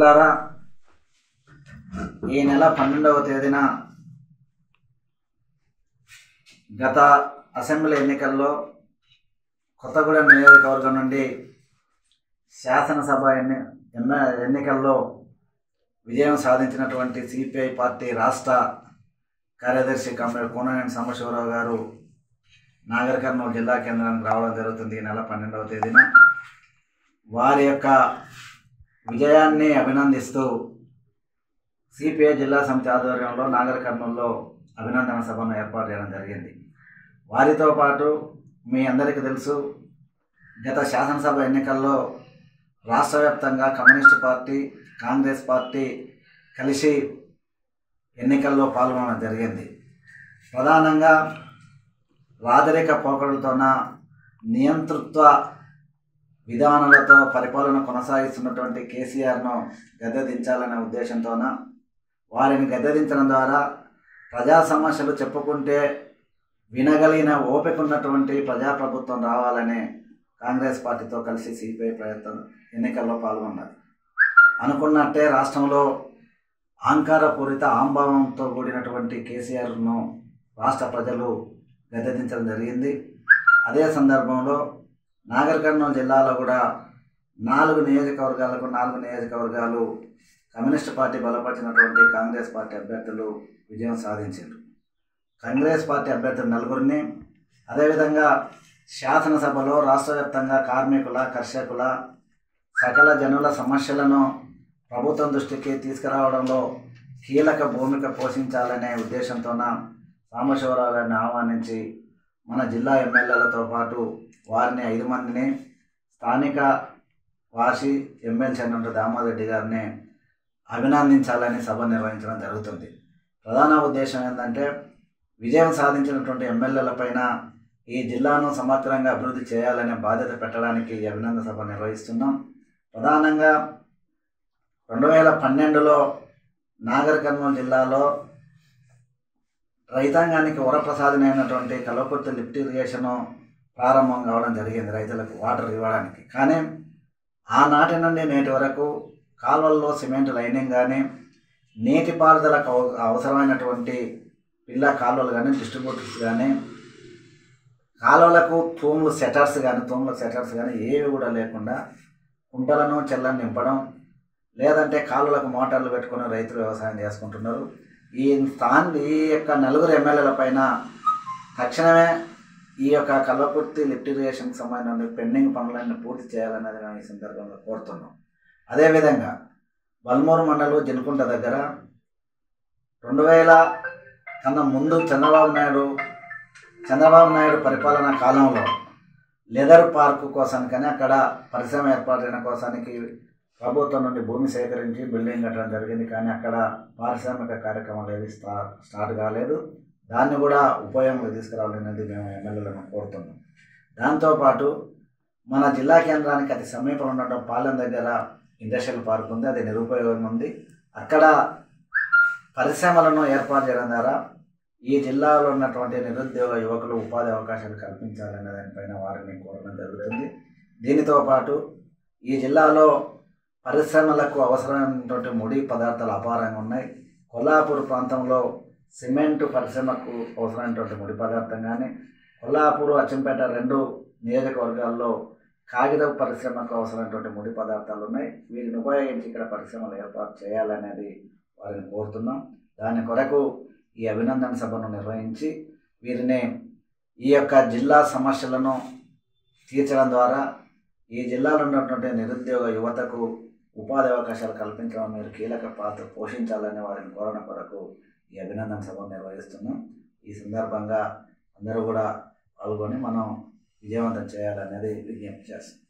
మిత్రులారా ఈ నెల పన్నెండవ తేదీన గత అసెంబ్లీ ఎన్నికల్లో కొత్తగూడెం నియోజకవర్గం నుండి శాసనసభ ఎన్ని ఎన్న ఎన్నికల్లో విజయం సాధించినటువంటి సిపిఐ పార్టీ రాష్ట్ర కార్యదర్శి కమ్రేడ్ కోననేని సాంబశివరావు గారు నాగర్ కర్నూలు జిల్లా కేంద్రానికి రావడం జరుగుతుంది ఈ నెల పన్నెండవ తేదీన వారి యొక్క విజయాన్ని అభినందిస్తూ సిపిఐ జిల్లా సమితి ఆధ్వర్యంలో నాగర్ కర్నూలులో అభినందన సభను ఏర్పాటు చేయడం జరిగింది వారితో పాటు మీ అందరికీ తెలుసు గత శాసనసభ ఎన్నికల్లో రాష్ట్ర వ్యాప్తంగా కమ్యూనిస్ట్ పార్టీ కాంగ్రెస్ పార్టీ కలిసి ఎన్నికల్లో పాల్గొనడం జరిగింది ప్రధానంగా రాజరిక పోకడలతోన నియంతృత్వ విధానాలతో పరిపాలన కొనసాగిస్తున్నటువంటి కేసీఆర్ను గద్దెదించాలనే ఉద్దేశంతోన వారిని గద్దెదించడం ద్వారా ప్రజా సమస్యలు చెప్పుకుంటే వినగలిగిన ఓపిక ఉన్నటువంటి ప్రజాప్రభుత్వం రావాలని కాంగ్రెస్ పార్టీతో కలిసి సిపిఐ ప్రయత్నం ఎన్నికల్లో పాల్గొన్నది అనుకున్నట్టే రాష్ట్రంలో ఆంకారపూరిత ఆంభావంతో కూడినటువంటి కేసీఆర్ను రాష్ట్ర ప్రజలు గద్దెదించడం జరిగింది అదే సందర్భంలో నాగర్ కర్నూలు జిల్లాలో కూడా నాలుగు నియోజకవర్గాలకు నాలుగు నియోజకవర్గాలు కమ్యూనిస్ట్ పార్టీ బలపరిచినటువంటి కాంగ్రెస్ పార్టీ అభ్యర్థులు విజయం సాధించారు కాంగ్రెస్ పార్టీ అభ్యర్థులు నలుగురిని అదేవిధంగా శాసనసభలో రాష్ట్ర వ్యాప్తంగా కార్మికుల కర్షకుల సకల జనుల సమస్యలను ప్రభుత్వం దృష్టికి తీసుకురావడంలో కీలక భూమిక పోషించాలనే ఉద్దేశంతోన సాంబశివరావు గారిని ఆహ్వానించి మన జిల్లా ఎమ్మెల్యేలతో పాటు వారిని ఐదు మందిని స్థానిక వాసి ఎమ్మెల్సీ అయినటువంటి దామోదర్ రెడ్డి గారిని అభినందించాలని సభ నిర్వహించడం జరుగుతుంది ప్రధాన ఉద్దేశం ఏంటంటే విజయం సాధించినటువంటి ఎమ్మెల్యేలపైన ఈ జిల్లాను సమగ్రంగా అభివృద్ధి చేయాలనే బాధ్యత పెట్టడానికి ఈ అభినందన సభ నిర్వహిస్తున్నాం ప్రధానంగా రెండు వేల పన్నెండులో నాగర్ కర్నూలు జిల్లాలో రైతాంగానికి వరప్రసాదమైనటువంటి కల్వకుర్తి లిఫ్ట్ ఇరిగేషన్ ప్రారంభం కావడం జరిగింది రైతులకు వాటర్ ఇవ్వడానికి కానీ ఆనాటి నుండి నేటి వరకు కాలువల్లో సిమెంట్ లైనింగ్ కానీ నీటిపారుదలకు అవ- అవసరమైనటువంటి పిల్ల కాలువలు కానీ డిస్ట్రిబ్యూటర్స్ కానీ కాలువలకు తూములు సెటర్స్ కానీ తూముల సెటర్స్ కానీ ఏవి కూడా లేకుండా కుంటలను చెల్లని నింపడం లేదంటే కాలువలకు మోటార్లు పెట్టుకుని రైతులు వ్యవసాయం చేసుకుంటున్నారు ఈ స్థాన్ ఈ యొక్క నలుగురు ఎమ్మెల్యేల పైన తక్షణమే ఈ యొక్క కల్వకుర్తి లిఫ్ట్ ఇరిగేషన్కి సంబంధించిన పెండింగ్ పనులన్నీ పూర్తి చేయాలన్నది మేము ఈ సందర్భంగా కోరుతున్నాం అదేవిధంగా బల్మూరు మండలం జనుకుంట దగ్గర రెండు వేల కన్నా ముందు చంద్రబాబు నాయుడు చంద్రబాబు నాయుడు పరిపాలనా కాలంలో లెదర్ పార్క్ కోసానికని అక్కడ పరిశ్రమ ఏర్పాటు చేయడం కోసానికి ప్రభుత్వం నుండి భూమి సేకరించి బిల్డింగ్ కట్టడం జరిగింది కానీ అక్కడ పారిశ్రామిక కార్యక్రమాలు ఏవి స్టా స్టార్ట్ కాలేదు దాన్ని కూడా ఉపయోగంలో తీసుకురావాలనేది మేము ఎమ్మెల్యేలను కోరుతున్నాం దాంతోపాటు మన జిల్లా కేంద్రానికి అతి సమీపంలో ఉండటం పాలెం దగ్గర ఇండస్ట్రియల్ పార్క్ ఉంది అది నిరుపయోగం ఉంది అక్కడ పరిశ్రమలను ఏర్పాటు చేయడం ద్వారా ఈ జిల్లాలో ఉన్నటువంటి నిరుద్యోగ యువకులు ఉపాధి అవకాశాలు కల్పించాలనే దానిపైన వారిని కోరడం జరుగుతుంది దీనితో పాటు ఈ జిల్లాలో పరిశ్రమలకు అవసరమైనటువంటి ముడి పదార్థాలు అపారంగా ఉన్నాయి కొల్లాపూర్ ప్రాంతంలో సిమెంట్ పరిశ్రమకు అవసరమైనటువంటి ముడి పదార్థం కానీ కొల్లాపూర్ అచ్చంపేట రెండు నియోజకవర్గాల్లో కాగిత పరిశ్రమకు అవసరమైనటువంటి ముడి పదార్థాలు ఉన్నాయి వీటిని ఉపయోగించి ఇక్కడ పరిశ్రమలు ఏర్పాటు చేయాలనేది వారిని కోరుతున్నాం దాని కొరకు ఈ అభినందన సభను నిర్వహించి వీరిని ఈ యొక్క జిల్లా సమస్యలను తీర్చడం ద్వారా ఈ జిల్లాలో ఉన్నటువంటి నిరుద్యోగ యువతకు ఉపాధి అవకాశాలు కల్పించడం మీరు కీలక పాత్ర పోషించాలని వారిని కోరడం కొరకు ఈ అభినందన సభ నిర్వహిస్తున్నాం ఈ సందర్భంగా అందరూ కూడా పాల్గొని మనం విజయవంతం చేయాలనేది విజ్ఞప్తి చేస్తాం